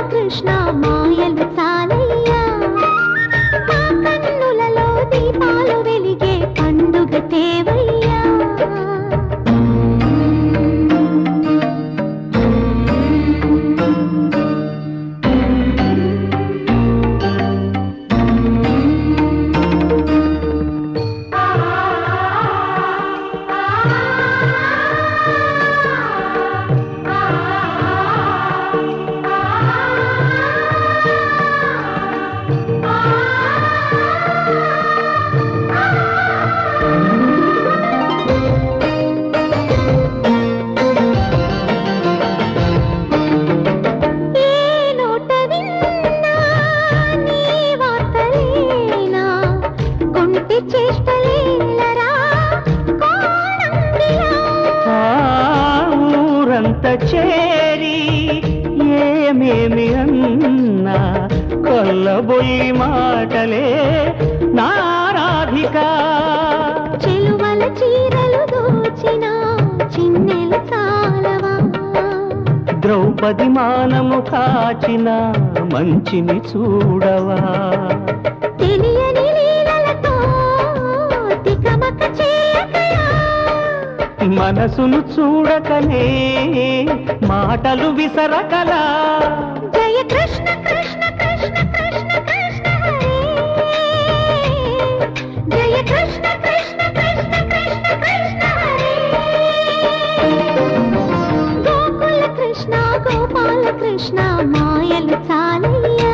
కృష్ణ మాయలు చాలయ్యా మా కన్నులలో దీపాలు వెలిగే పండుగ తేవయ్యా ఏ నోట విన్నా నీ వార్తలేనా కొంటి చేష్టలేలరా కోణంగిలా ఆ ఊరంత చేరి ఏమేమి అన్నా కొల్లబొల్లి మాటలే నారాధిక చెలువల చీరలు దోచిన చిన్నెలు చాలవా ద్రౌపది మానము కాచిన మంచిని చూడవా తెలియని లీలలతో తికమక చేయకయా మనసును చూడకనే మాటలు విసరకలా జయ కృష్ణ కృష్ణ కృష్ణ కృష్ణ కృష్ణ హరే జయ కృష్ణ కృష్ణ కృష్ణ కృష్ణ కృష్ణ హరే గోకుల కృష్ణ గోపాల కృష్ణ మాయలు చాలయ్యా